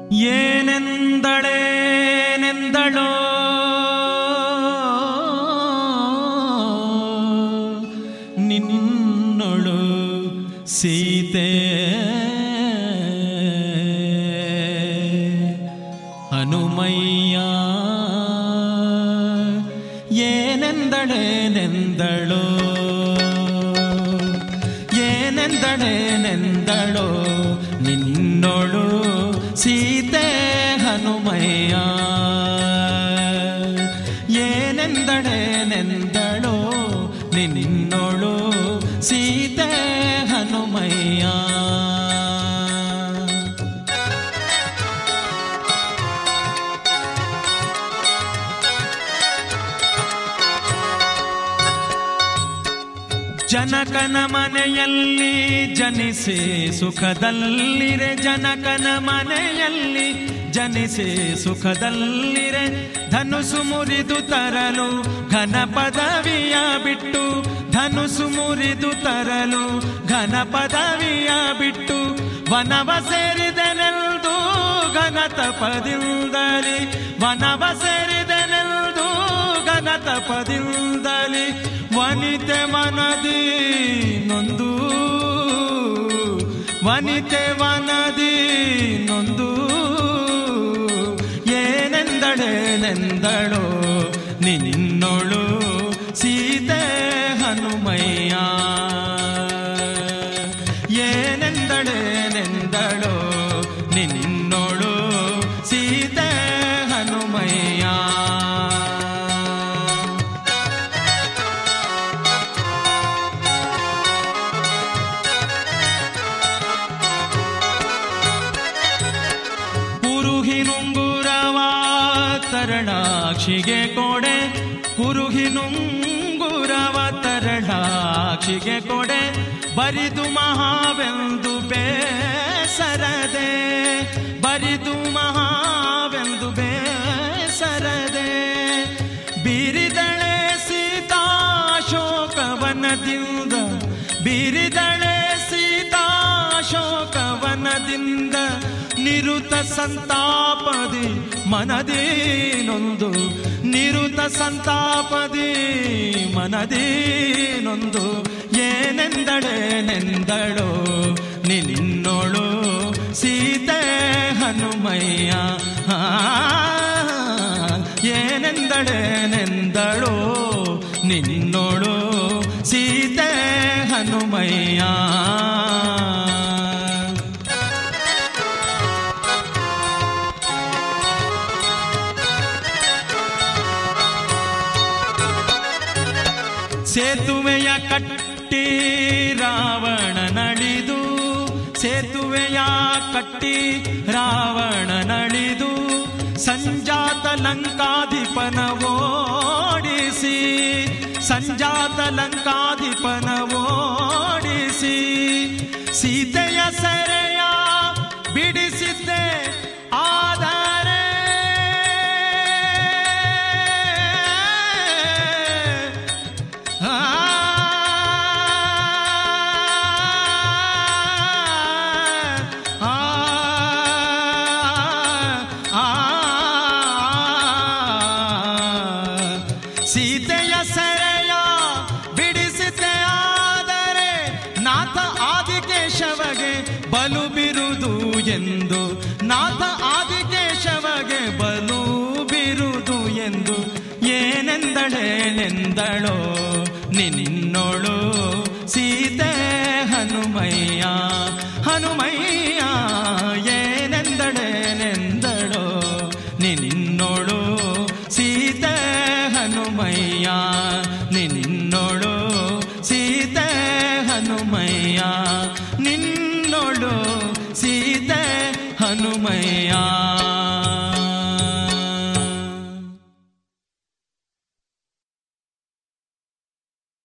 ಏನೆಂದಳೇನೆಂದಳೋ ನಿನ್ನೊಳು ಸೀತೆ ಹನುಮಯ್ಯ ಏನೆಂದಳೇನೆಂದಳೋ ಏನೆಂದಳೇನೆಂದಳೋ ನಿನ್ನೊಳು ಸೀತೆ ಹನುಮಯ್ಯ ಏನೆಂದಳೇನೆಂದಳೋ ನಿನ್ನೊಳು ಸೀತೆ ಹನುಮಯ್ಯ ಜನಕನ ಮನೆಯಲ್ಲಿ ಜನಿಸಿ ಸುಖದಲ್ಲಿರೆ ಜನಕನ ಮನೆಯಲ್ಲಿ ಜನಿಸಿ ಸುಖದಲ್ಲಿರೆ ಧನುಸು ಮುರಿದು ತರಲು ಘನ ಪದವಿಯ ಬಿಟ್ಟು ಧನುಸು ಮುರಿದು ತರಲು ಘನ ಪದವಿಯ ಬಿಟ್ಟು ವನವ ಸೇರಿದನೆಲ್ದು ಘನತ ಪದಿಂದಲಿ ವನವ ಸೇರಿದನೆಲ್ದು ಘನತ ಪದಿಂದಲಿ ವನಿತೆ ಮನದಿ ನೊಂದು ವನಿತೆ ವನದಿ ನೊಂದು ಏನೆಂದಳೇನೆಂದಳೋ ನಿನ್ನೊಳು ಸೀತೆ ಹನುಮಯ್ಯ ಏನೆಂದಳೇನೆಂದಳೋ ನಿನ್ನೊಳು ಸೀತೆ ಹನುಮಯ್ಯ ಕುರುಹಿನುಂಗುರವ ತರಳಾಕ್ಷಿಗೆ ಕೊಡೆ ಕುರುಹಿನುಂಗುರವ ತರಳಾಕ್ಷಿಗೆ ಕೊಡೆ ಬರಿದು ಮಹಾವೆಂದು ಬೇಸರದೆ ಬರಿದು ಮಹಾವೆಂದು ಬೇಸರದೆ ಬೀರಿದಳೆ ಸೀತಾಶೋಕವನದಿಂದ ಬೀರಿದಳೆ ಸೀತಾಶೋಕವನದಿಂದ ನಿರುತ ಸಂತಾಪದಿ ಮನದಿ ನೊಂದು ನಿರುತ ಸಂತಾಪದಿ ಮನದಿ ನೊಂದು ಏನೆಂದಳೇನೆಂದಳೋ ನಿನ್ನೋಳು ಸೀತೆ ಹನುಮಯ್ಯ ಆ, ಏನೆಂದಳೇನೆಂದಳೋ ನಿನ್ನೋಳು ಸೀತೆ ಹನುಮಯ್ಯ ಸೇತುವೆಯ ಕಟ್ಟಿ ರಾವಣನಳಿದು ಸೇತುವೆಯ ಕಟ್ಟಿ ರಾವಣನಳಿದು ಸಂಜಾತ ಲಂಕಾಧಿಪನ ಓಡಿಸಿ ಸಂಜಾತ ಲಂಕಾಧಿಪನ ಓಡಿಸಿ ಸೀತೆಯ ಸೆರೆಯ ಬಿಡಿಸಿದ್ದೆ ಆದರೆ ಆ ಆ ಆ ಸೀತೆಯ ಸೆರೆಯ ಬಿಡಿಸಿದ್ದೆ ಆದರೆ ನಾಥ ಆದಿಕೇಶವಗೆ ಬಲು ಬಿರುದು ಎಂದು ನಾಥ ಆದಿಕೇಶವಗೆ ಬಲು ಬಿರುದು ಎಂದು ಏನೆಂದಳೇನೆಂದಳೋ ನಿನ್ನೋಳು ಸೀತೆ ಹನುಮಯ್ಯ ಹನುಮಯ್ಯ ಏನೆಂದಳೇನೆಂದಳೋ ನಿನ್ನೋಳು ಸೀತೆ ಹನುಮಯ್ಯ ನಿನ್ನೋಳು ಸೀತೆ ಹನುಮಯ್ಯ ನಿನ್ನೋಳು ಸೀತೆ ಹನುಮಯ್ಯ